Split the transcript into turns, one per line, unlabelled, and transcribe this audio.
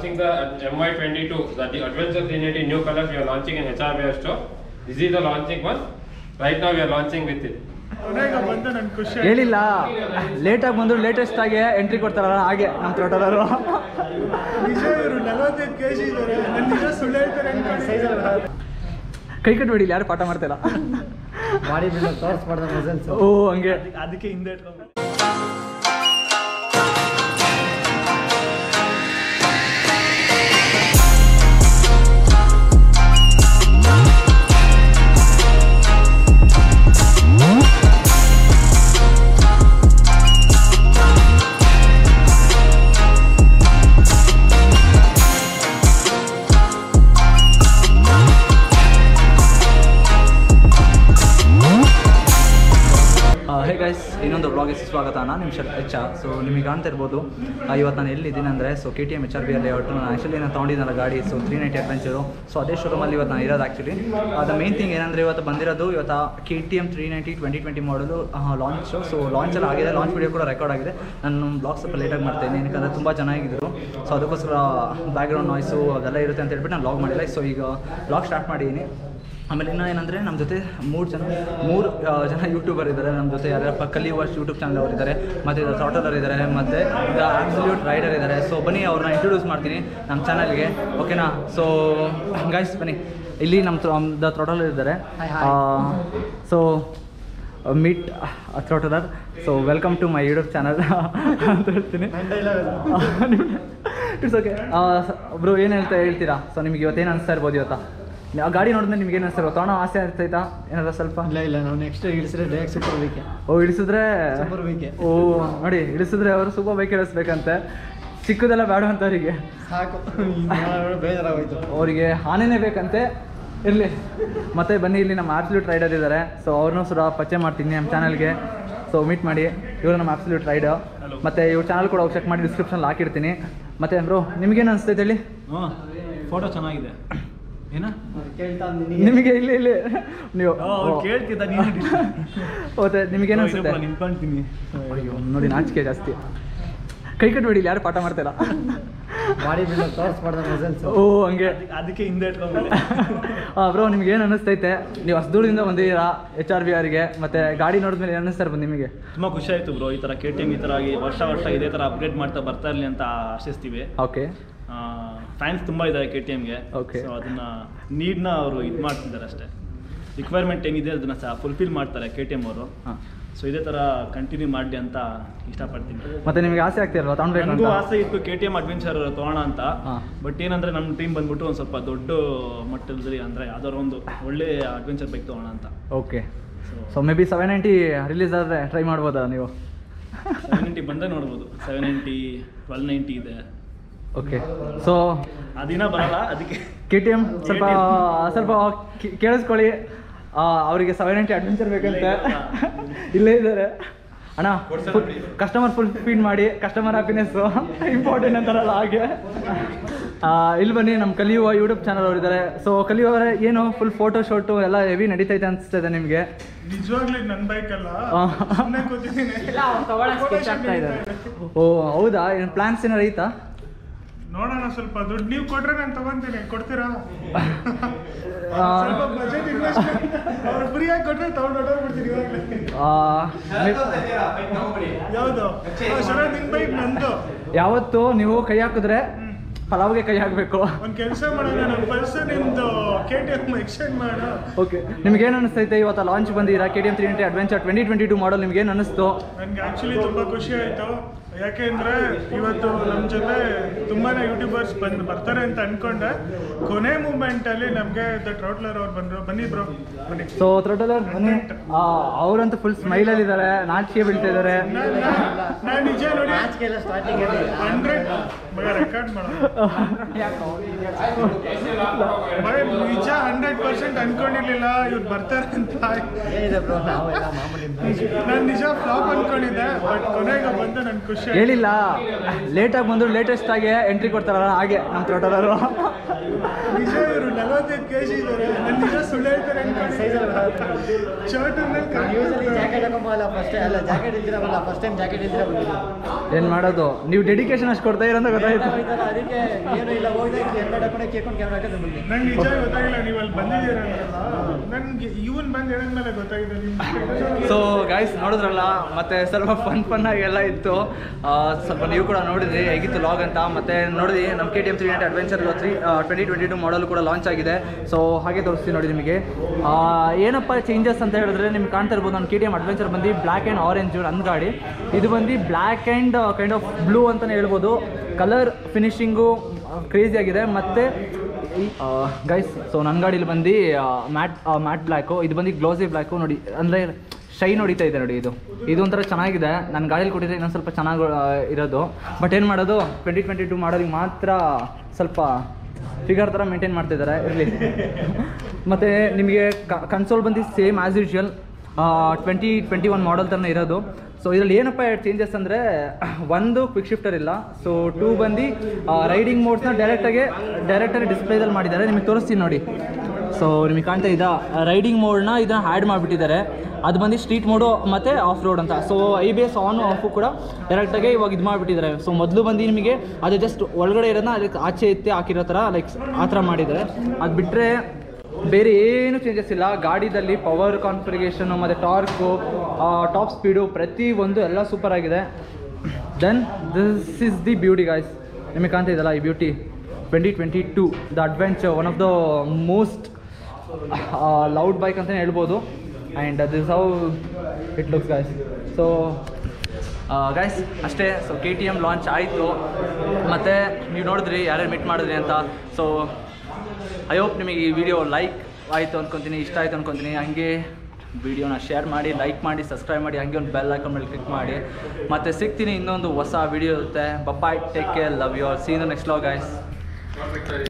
launching the MY22, that the Adventure 380 new colors we are launching in HRBR store. This is the launching one. Right now we are launching with it.
ಕೊನೆಗೆ ಬಂದು ನನ್ ಖುಷಿ ಆಯ್ತು.
ಹೇಳಿಲ್ಲ ಲೇಟಾಗಿ ಬಂದ್ರು latest ಆಗಿ ಎಂಟ್ರಿ ಕೊಡ್ತಾರಲ್ಲ ಹಾಗೆ ನಮ್ಮ ಥ್ರೋಟಲರು
ನಿಜ ಇವರು ನಲವತ್ತೈದು ಕೆ ಜಿ ಇದ್ದಾರೆ ನನ್ನ ನಿಜ ಸುಳ್ಳು ಹೇಳ್ತಾರೆ ಅನ್ಕೊಂಡು
ಕೈ ಕಟ್ಬೇಡಿ ಇಲ್ಲಿ ಯಾರು ಪಾಠ ಮಾಡ್ತಿಲ್ಲ
ಬಾಡಿ ಬಿಲ್ಡರ್ ತೋರಿಸ್ಬಾರ್ದ ಮಸಲ್ಸ್
ಓ ಹಂಗೆ
ಅದಕ್ಕೆ ಹಿಂದೆ ಇಟ್ಕೊಂಡು
ಹೇ ಗೈಸ್ ಇನ್ನೊಂದು ಬ್ಲಾಗ್ಗೆ ಸ್ವಾಗತ ನಾನು ನಿಮ್ಮ ಶರ್ ಎಚ್ ಸೊ ನಿಮಗೆ ಕಾಣ್ತಾ ಇರ್ಬೋದು ಆ, ಇವತ್ತು ನಾನು ಎಲ್ಲಿದ್ದೀನಿ ಅಂದರೆ so K T M H R B ಅಲ್ಲಿ ಒಟ್ಟು ನಾನು ಆ್ಯಕ್ಚುಲಿ ನಾನು ತೊಗೊಂಡಿದ್ದಲ್ಲ ಗಾಡಿ so three ninety adventure so ಅದೇ ಶೋರೂಮಲ್ಲಿ ಇವತ್ತು ನಾನು ಇರೋದು ಆ್ಯಕ್ಚುಲಿ ಅದು ಮೇನ್ ಥಿಂಗ್ ಏನಂದರೆ ಇವತ್ತು ಬಂದಿರೋದು ಇವತ್ತು K T M three ninety twenty twenty ಮಾಡಲು ಲಾಂಚು ಸೊ ಲಾಂಚ್ ಎಲ್ಲ ಆಗಿದೆ ಲಾಂಚ್ ವಿಡಿಯೋ ಕೂಡ ರೆಕಾರ್ಡ್ ಆಗಿದೆ ನಾನು ಬ್ಲಾಗ್ ಸ್ವಲ್ಪ ಲೇಟಾಗಿ ಮಾಡ್ತೇನೆ ಏನಕ್ಕೆ ತುಂಬ ಚೆನ್ನಾಗಿದ್ರು ಸೊ ಅದಕ್ಕೋಸ್ಕರ ಬ್ಯಾಕ್ಗ್ರೌಂಡ್ ನಾಯ್ಸು ಅದೆಲ್ಲ ಇರುತ್ತೆ ಅಂತ ಹೇಳ್ಬಿಟ್ಟು ನಾನು ಲಾಗ್ ಮಾಡಿಲ್ಲ ಸೊ ಈಗ ಬ್ಲಾಗ್ ಸ್ಟಾರ್ಟ್ ಮಾಡಿದ್ದೀನಿ ಆಮೇಲೆ ಇನ್ನೂ ಏನಂದರೆ ನಮ್ಮ ಜೊತೆ ಮೂರು ಜನ ಮೂರು ಆ, ಜನ ಯೂಟ್ಯೂಬರ್ ಇದ್ದಾರೆ ನಮ್ಮ ಜೊತೆ ಯಾರ್ಯಾರಪ್ಪ ಕಲಿಯುವಷ್ಟು ಯೂಟ್ಯೂಬ್ ಚಾನಲ್ ಅವರು ಇದ್ದಾರೆ ಮತ್ತು ಥಾಟಲರ್ ಇದ್ದಾರೆ ಮತ್ತು ದ ಆಬ್ಸಲ್ಯೂಟ್ ರೈಡರ್ ಇದ್ದಾರೆ ಸೊ ಬನ್ನಿ ಅವ್ರನ್ನ ಇಂಟ್ರೊಡ್ಯೂಸ್ ಮಾಡ್ತೀನಿ ನಮ್ಮ ಚಾನಲ್ಗೆ ಓಕೆನಾ ಸೊ ಗೈಸ್ ಬನ್ನಿ ಇಲ್ಲಿ ನಮ್ಮ ದ ಥ್ರೋಟಲರ್ ಇದ್ದಾರೆ so meet Throttler so welcome to my YouTube channel ಅಂತ ಹೇಳ್ತೀನಿ ಇಟ್ಸ್ ಓಕೆ ಒಬ್ರು ಏನು ಹೇಳ್ತಾ ಹೇಳ್ತೀರಾ ಸೊ ನಿಮ್ಗೆ ಇವತ್ತೇನು ಅನಿಸ್ತಾ ಇರ್ಬೋದು ಇವತ್ತ ಆ ಗಾಡಿ ನೋಡಿದ್ಮೇಲೆ ನಿಮ್ಗೆ ಏನು ಅನಿಸ್ತಾ ಇರ್ಬೋದು ತೊಗೊಳೋ ಆಸೆ ಆಗ್ತೈತಾ ಏನಾದ್ರು ಸ್ವಲ್ಪ
ಇಲ್ಲ ಇಲ್ಲ ನಾವು ನೆಕ್ಸ್ಟ್ ಇಳಿಸಿದ್ರೆ ಡೈರೆಕ್ಟ್ ಸೂಪರ್ ವೀಕೆ
ಓ ಇಳಿಸಿದ್ರೆ
Super bike.
ಓ ನೋಡಿ ಇಳಿಸಿದ್ರೆ ಅವರು ಸೂಪರ್ ಬೈಕ್ ಇಳಿಸ್ಬೇಕಂತೆ ಚಿಕ್ಕದೆಲ್ಲ ಬೇಡ ಅಂತ ಅವರಿಗೆ
ಸಾಕು ಇನ್ನು ಬೇಜಾರಾಗೋಯ್ತು
ಅವರಿಗೆ ಆನೆನೇ ಬೇಕಂತೆ ಇರಲಿ ಮತ್ತೆ ಬನ್ನಿ ಇಲ್ಲಿ ನಮ್ಮ ಆಬ್ಸಲ್ಯೂಟ್ ರೈಡರ್ ಇದ್ದಾರೆ ಸೊ ಅವ್ರನ್ನೂ ಸುರ ಪರಿಚಯ ಮಾಡ್ತೀನಿ ನಮ್ಮ ಚಾನಲ್ಗೆ ಸೊ ಮೀಟ್ ಮಾಡಿ ಇವರು ನಮ್ಮ ಆಬ್ಸಲ್ಯೂಟ್ ರೈಡರ್ ಮತ್ತು ಇವ್ರ ಚಾನಲ್ ಕೂಡ ಚೆಕ್ ಮಾಡಿ ಡಿಸ್ಕ್ರಿಪ್ಷನ್ ಹಾಕಿರ್ತೀನಿ ಮತ್ತೆ ಬ್ರೋ ನಿಮಗೇನು ಅನಿಸ್ತೈತೆ ಹೇಳಿ
ಹಾಂ ಫೋಟೋ ಚೆನ್ನಾಗಿದೆ ಏನ
ಕೇಳ್ತಾ ನಿನಗೆ
ನಿಮಗೆ ಇಲ್ಲಿ ಇಲ್ಲಿ ನೀವು
ಕೇಳ್ತಿದ್ದ ನೀನು
ಮತ್ತೆ ನಿಮಗೇನು ಅನಿಸುತ್ತೆ
ನಿಂತ್ಕೊಂತೀನಿ
ಅಯ್ಯೋ ನೋಡಿ ನಾಚಿಕೆ ಜಾಸ್ತಿ ಕೈ ಕಟ್ಬೇಡಿ ಇಲ್ಲಿ ಯಾರು ಪಾಠ ಮಾಡ್ತೀರಾ
ಬಾಡಿ ಬಿಲ್ಡರ್ ತೋರಿಸ್ಬಾರ್ದ ಮಸಲ್ಸ್
ಓ ಹಂಗೆ
ಅದಕ್ಕೆ ಹಿಂದೆ ಇಟ್ಕೊಂಡ್ಬಿಟ್ಟೆ
ಬ್ರೋ ನಿಮ್ಗೆ ಏನು ಅನ್ನಿಸ್ತೈತೆ ನೀವು ಹೊಸದೂರಿಂದ ಬಂದಿದ್ದೀರಾ ಎಚ್ ಆರ್ ಬಿ ಆರ್ಗೆ ಮತ್ತೆ ಗಾಡಿ ನೋಡಿದ್ಮೇಲೆ ಏನು ಅನ್ನಿಸ್ತಾ ಇರ್ಬೋದು ನಿಮಗೆ
ತುಂಬ ಖುಷಿ ಆಯಿತು ಬ್ರೋ ಈ ಥರ ಕೆ ಟಿ ಎಮ್ ಈ ಥರ ಆಗಿ ವರ್ಷ ವರ್ಷ ಇದೇ ಥರ ಅಪ್ಗ್ರೇಡ್ ಮಾಡ್ತಾ ಬರ್ತಾ ಇರಲಿ ಅಂತ ಆಶಿಸ್ತೀವಿ
ಓಕೆ
ಫ್ಯಾನ್ಸ್ ತುಂಬ ಇದ್ದಾರೆ ಕೆ ಟಿ ಎಮ್ಗೆ
Okay.
ಸೊ ಅದನ್ನು ನೀಡ್ನ ಅವರು ಇದು ಮಾಡ್ತಿದ್ದಾರೆ ಅಷ್ಟೇ ರಿಕ್ವೈರ್ಮೆಂಟ್ ಏನಿದೆ ಅದನ್ನು ಸಹ ಫುಲ್ಫಿಲ್ ಮಾಡ್ತಾರೆ ಕೆ ಟಿ ಎಮ್ ಅವರು
ಹಾಂ
ಸೊ ಇದೇ ಥರ ಕಂಟಿನ್ಯೂ ಮಾಡಲಿ ಅಂತ ಇಷ್ಟಪಡ್ತೀನಿ
ಮತ್ತೆ ನಿಮಗೆ ಆಸೆ ಆಗ್ತಿರಲ್ವಾ ತಗೊಂಡ್ಬೇಕು
ನನಗೂ
ಅಂತ
ಆಸೆ ಇತ್ತು ಕೆ ಟಿ ಎಮ್ ಅಡ್ವೆಂಚರ್ ತೊಗೋಣ ಅಂತ
ಹಾ.
ಬಟ್ ಏನಂದ್ರೆ ನಮ್ಮ ಟೀಮ್ ಬಂದ್ಬಿಟ್ಟು ಒಂದು ಸ್ವಲ್ಪ ದೊಡ್ಡ ಮಟ್ಟದಲ್ಲಿ ಅಂದರೆ ಯಾವ್ದಾದ್ರು ಒಂದು ಒಳ್ಳೆ ಅಡ್ವೆಂಚರ್ ಬೈಕ್ ತೊಗೋಣ ಅಂತ
okay so maybe seven ninety release ಆದರೆ ಟ್ರೈ ಮಾಡ್ಬೋದಾ ನೀವು
ಸೆವೆನ್ ನೈಂಟಿ ಬಂದರೆ ನೋಡ್ಬೋದು ಸೆವೆನ್ ನೈಂಟಿ ಟ್ವೆಲ್ ನೈಂಟಿ ಇದೆ
ಓಕೆ ಸೊ
ಆ ದಿನ ಬರಲ್ಲ ಅದಕ್ಕೆ
ಕೆ ಟಿ ಎಮ್ ಸ್ವಲ್ಪ ಸ್ವಲ್ಪ ಕೇ- ಕೇಳಿಸ್ಕೊಳ್ಳಿ ಆ, ಅವರಿಗೆ ಸೆವೆನ್ ನೈಂಟಿ ಅಡ್ವೆಂಚರ್ ಬೇಕಂತೆ ಇಲ್ಲೇ ಇದ್ದಾರೆ ಅಣ್ಣ ಕಸ್ಟಮರ್ ಫುಲ್ ಫೀಡ್ ಮಾಡಿ ಕಸ್ಟಮರ್ ಹ್ಯಾಪಿನೆಸ್ಸು ಇಂಪಾರ್ಟೆಂಟ್ ಅಂತಾರಲ್ಲ ಹಾಗೆ ಆ, ಇಲ್ಲಿ ಬನ್ನಿ ನಮ್ಮ ಕಲಿಯುವ ಯೂಟ್ಯೂಬ್ ಚಾನಲ್ ಅವರಿದ್ದಾರೆ ಸೊ ಕಲಿಯುವವರೇ ಏನು ಫುಲ್ ಫೋಟೋ ಶೂಟು ಎಲ್ಲ ಹೆವಿ ನಡೀತೈತೆ ಅನಿಸ್ತದೆ ನಿಮಗೆ
ನಿಜವಾಗ್ಲೂ ಇದು ನನ್ನ ಬೈಕ್ ಅಲ್ಲ
ಆ.
ಸುಮ್ಮನೆ ಕೂತಿದ್ದೀನಿ
ಓ ಹೌದಾ ಏನು ಪ್ಲಾನ್ಸ್ ಏನಾರು ಐತಾ
ನೋಡೋಣ ಸ್ವಲ್ಪ ದುಡ್ಡು ನೀವು ಕೊಟ್ರೆ ನಾನು ತಗೊಂತೀನಿ ಕೊಡ್ತೀರಾ
ಆ,
ಸ್ವಲ್ಪ ಬಜೆಟ್ ಇನ್ವೆಸ್ಟ್ಮೆಂಟ್ ಅವ್ರು ಫ್ರೀಯಾಗಿ ಕೊಟ್ರೆ ತಗೊಂಡು ಹೊಡೋಗ್ಬಿಡ್ತೀನಿ ಇವಾಗಲೇ
ಆ,
ಯಾವುದು ಶರತ್ ನಿನ್ ಬೈಕ್ ನಂದು
ಯಾವತ್ತು ನೀವು ಕೈ ಹಾಕಿದ್ರೆ ಪಲಾವ್ಗೆ ಕೈ ಹಾಕಬೇಕು
ಒಂದು ಕೆಲಸ ಮಾಡೋಣ ನನ್ನ ಪರ್ಸ್ ನಿಮ್ದು ಕೆ ಟಿ ಎಮ್ ಎಕ್ಸ್ಚೇಂಜ್ ಮಾಡು
ಓಕೆ ನಿಮ್ಗೆ ಏನು ಅನಿಸ್ತೈತೆ ಇವತ್ತು ಲಾಂಚ್ ಬಂದಿರಾ K T M three twenty adventure twenty twenty two model ನಿಮ್ಗೆ ಏನು ಅನಿಸ್ತು
ನನಗೆ ಆ್ಯಕ್ಚುಲಿ ತುಂಬ ಖುಷಿ ಆಯಿತು ಯಾಕೆಂದರೆ ಇವತ್ತು ನಮ್ಮ ಜೊತೆ ತುಂಬಾ ಯೂಟ್ಯೂಬರ್ಸ್ ಬಂದು ಬರ್ತಾರೆ ಅಂತ ಅನ್ಕೊಂಡೆ ಕೊನೆ ಮೂಮೆಂಟಲ್ಲಿ ನಮಗೆ ದ ಟ್ರೌಟ್ಲರ್ ಅವ್ರು ಬಂದರು ಬನ್ನಿ ಬ್ರೋ ಬನ್ನಿ
ಸೊ ಥ್ರೋಟಲರ್ ಬನ್ನಿ ಆ, ಅವರಂತೂ ಫುಲ್ ಸ್ಮೈಲಲ್ಲಿ ಇದ್ದಾರೆ ನಾಚಿಕೆ ಬೀಳ್ತಾ ಇದ್ದಾರೆ
ನಾನು ನಿಜ ನೋಡಿ
ಮ್ಯಾಚ್ಗೆ ಎಲ್ಲ ಸ್ಟಾರ್ಟಿಂಗ್
ಹಂಡ್ರೆಡ್ ಮಗ ರೆಕಾರ್ಡ್ ಮಾಡೋಣ ಮಗ ನಿಜ ಹಂಡ್ರೆಡ್ ಪರ್ಸೆಂಟ್ ಅನ್ಕೊಂಡಿರ್ಲಿಲ್ಲ ಇವ್ರು ಬರ್ತಾರೆ ಅಂತ
ಏನಿದೆ ಬ್ರೋ ನಾವೆಲ್ಲ ಮಾಮೂಲಿ
ನಾನು ನಿಜ ಫ್ಲಾಪ್ ಅನ್ಕೊಂಡಿದ್ದೆ ಬಟ್ ಕೊನೆಗೆ ಬಂದು ನನ್ಗೆ ಖುಷಿ
ಹೇಳಿಲ್ಲ ಲೇಟಾಗಿ ಬಂದ್ರು ಲೇಟೆಸ್ಟ್ ಆಗಿ ಎಂಟ್ರಿ ಕೊಡ್ತಾರಲ್ಲ ಹಾಗೆ ನಮ್ಮ ಥ್ರೋಟಲರು
ನಿಜ ಇವರು ನಲವತ್ತೈದು ಕೆ ಜಿ ಇದ್ದಾರೆ ನನ್ನ ನಿಜ ಸುಳ್ಳು ಹೇಳ್ತಾರೆ ಶರ್ಟ್
ಯೂಸಲಿ ಜಾಕೆಟ್ ಹಾಕೊಂಬಲ್ಲ ಫಸ್ಟ್ ಅಲ್ಲ ಜಾಕೆಟ್ ಇದ್ದಿರಲ್ಲ ಫಸ್ಟ್ ಟೈಮ್ ಜಾಕೆಟ್ ಇದ್ದಿರ ಬಂದಿದ್ದು
ಏನು ಮಾಡೋದು ನೀವು ಡೆಡಿಕೇಶನ್ ಅಷ್ಟು ಕೊಡ್ತಾ ಇರೋಂತ ಗೊತ್ತಾಯ್ತು
ಅದಕ್ಕೆ ಏನು ಇಲ್ಲ ಹೋಗಿದೆ ಹೆಲ್ಮೆಟ್ ಹಾಕೊಂಡು ಕೇಳ್ಕೊಂಡು ಕ್ಯಾಮ್ರಾ ಹಾಕಿದ್ರೆ ಬಂದೆ
ನಂಗೆ ನಿಜ ಗೊತ್ತಾಗಿಲ್ಲ ನೀವು ಅಲ್ಲಿ ಬಂದಿದ್ದೀರಂದ್ರಲ್ಲ ನನಗೆ ಇವನ್ ಬಂದು ಹೇಳಿದ್ಮೇಲೆ ಗೊತ್ತಾಗಿದೆ ನಿಮ್ಮ
ಸೊ ಗೈಸ್ ನೋಡಿದ್ರಲ್ಲ ಮತ್ತೆ ಸ್ವಲ್ಪ ಫನ್ ಫನ್ ಆಗಿ ಎಲ್ಲ ಇತ್ತು ಆ, ಸ್ವಲ್ಪ ನೀವು ಕೂಡ ನೋಡಿದ್ರಿ ಹೇಗಿತ್ತು ಲಾಗ್ ಅಂತ ಮತ್ತೆ ನೋಡಿದ್ರಿ ನಮ್ಮ K T M three ninety adventure three twenty twenty two model ಕೂಡ ಲಾಂಚ್ ಆಗಿದೆ ಸೊ ಹಾಗೆ ತೋರಿಸ್ತೀನಿ ನೋಡಿ ನಿಮಗೆ ಆ, ಏನಪ್ಪ ಚೇಂಜಸ್ ಅಂತ ಹೇಳಿದ್ರೆ ನಿಮ್ಗೆ ಕಾಣ್ತಾ ಇರ್ಬೋದು ನನ್ನ ಕೆ ಟಿ ಎಮ್ ಅಡ್ವೆಂಚರ್ ಬಂದು ಬ್ಲ್ಯಾಕ್ ಆ್ಯಂಡ್ ಆರೆಂಜ್ ನನ್ನ ಗಾಡಿ ಇದು ಬಂದು black and kind of blue ಅಂತಲೇ ಹೇಳ್ಬೋದು ಕಲರ್ ಫಿನಿಶಿಂಗು ಕ್ರೇಜಿ ಆಗಿದೆ ಮತ್ತು ಗೈಸ್ ಸೊ ನನ್ನ ಗಾಡೀಲಿ ಬಂದು ಮ್ಯಾಟ್ ಮ್ಯಾಟ್ ಬ್ಲ್ಯಾಕು ಇದು ಬಂದು ಗ್ಲೋಸಿ ಬ್ಲ್ಯಾಕು ನೋಡಿ ಅಂದರೆ ಶೈನ್ ಹೊಡಿತಾ ಇದೆ ನೋಡಿ ಇದು ಇದು ಒಂಥರ ಚೆನ್ನಾಗಿದೆ ನನ್ನ ಗಾಡೀಲಿ ಕೊಟ್ಟಿದ್ರೆ ಇನ್ನೊಂದು ಸ್ವಲ್ಪ ಚೆನ್ನಾಗಿ ಆ, ಇರೋದು ಬಟ್ ಏನು ಮಾಡೋದು ಟ್ವೆಂಟಿ ಟ್ವೆಂಟಿ ಟು ಮಾಡೋರಿಗೆ ಮಾತ್ರ ಸ್ವಲ್ಪ ಫಿಗರ್ ಥರ ಮೇಂಟೈನ್ ಮಾಡ್ತಿದ್ದಾರೆ ಇರಲಿ ಮತ್ತು ನಿಮಗೆ ಕನ್ಸೋಲ್ ಬಂದು same as usual twenty twenty one model ಥರನೇ ಇರೋದು ಸೊ ಇದರಲ್ಲಿ ಏನಪ್ಪ ಚೇಂಜಸ್ ಅಂದರೆ ಒಂದು ಕ್ವಿಕ್ ಶಿಫ್ಟರ್ ಇಲ್ಲ ಸೊ ಟೂ ಬಂದು ರೈಡಿಂಗ್ ಮೋಡ್ಸ್ನ ಡೈರೆಕ್ಟಾಗಿ ಡೈರೆಕ್ಟಾಗಿ ಡಿಸ್ಪ್ಲೇದಲ್ಲಿ ಮಾಡಿದ್ದಾರೆ ನಿಮಗೆ ತೋರಿಸ್ತೀನಿ ನೋಡಿ ಸೊ ನಿಮಗೆ ಕಾಣ್ತಾ ಇದ್ದ ರೈಡಿಂಗ್ ಮೋಡ್ನ ಇದನ್ನ ಆ್ಯಡ್ ಮಾಡಿಬಿಟ್ಟಿದ್ದಾರೆ ಅದು ಬಂದು ಸ್ಟ್ರೀಟ್ ಮೋಡು ಮತ್ತು ಆಫ್ ರೋಡ್ ಅಂತ so I B S on off ಕೂಡ ಡೈರೆಕ್ಟಾಗಿ ಇವಾಗ ಇದು ಮಾಡಿಬಿಟ್ಟಿದ್ದಾರೆ ಸೊ ಮೊದಲು ಬಂದು ನಿಮಗೆ ಅದು ಜಸ್ಟ್ ಒಳಗಡೆ ಇರೋದನ್ನ ಅದಕ್ಕೆ ಆಚೆ ಎತ್ತಿ ಹಾಕಿರೋ ಥರ ಲೈಕ್ ಆ ಥರ ಮಾಡಿದ್ದಾರೆ ಅದು ಬಿಟ್ಟರೆ ಬೇರೆ ಏನು ಚೇಂಜಸ್ ಇಲ್ಲ ಗಾಡಿದಲ್ಲಿ ಪವರ್ ಕಾನ್ಫಿಗರೇಷನು ಮತ್ತು ಟಾರ್ಕು ಟಾಪ್ ಸ್ಪೀಡು ಪ್ರತಿ ಒಂದು ಎಲ್ಲ ಸೂಪರ್ ಆಗಿದೆ then this is the beauty guys ನಿಮಗೆ ಕಾಣ್ತಾ ಇದೆಯಲ್ಲ ಈ beauty twenty twenty two the adventure one of the most loud bike ಅಂತಲೇ ಹೇಳ್ಬೋದು and this how it looks guys so guys ಅಷ್ಟೇ so K T M launch ಆಯಿತು ಮತ್ತು ನೀವು ನೋಡಿದ್ರಿ ಯಾರ್ಯಾರು ಮೀಟ್ ಮಾಡಿದ್ರಿ ಅಂತ ಸೊ ಐ ಹೋಪ್ ನಿಮಗೆ ಈ ವಿಡಿಯೋ ಲೈಕ್ ಆಯಿತು ಅಂದ್ಕೊತೀನಿ ಇಷ್ಟ ಆಯಿತು ಅಂದ್ಕೊತೀನಿ ಹಂಗೆ ವಿಡಿಯೋನ ಶೇರ್ ಮಾಡಿ ಲೈಕ್ ಮಾಡಿ ಸಬ್ಸ್ಕ್ರೈಬ್ ಮಾಡಿ ಹಂಗೆ ಒಂದು ಬೆಲ್ ಐಕಾನ್ ಮೇಲೆ ಕ್ಲಿಕ್ ಮಾಡಿ ಮತ್ತು ಸಿಗ್ತೀನಿ ಇನ್ನೊಂದು ಹೊಸ ವಿಡಿಯೋ ಇರುತ್ತೆ ಬಪ್ಪಾಯ್ take care love you all see in next vlog guys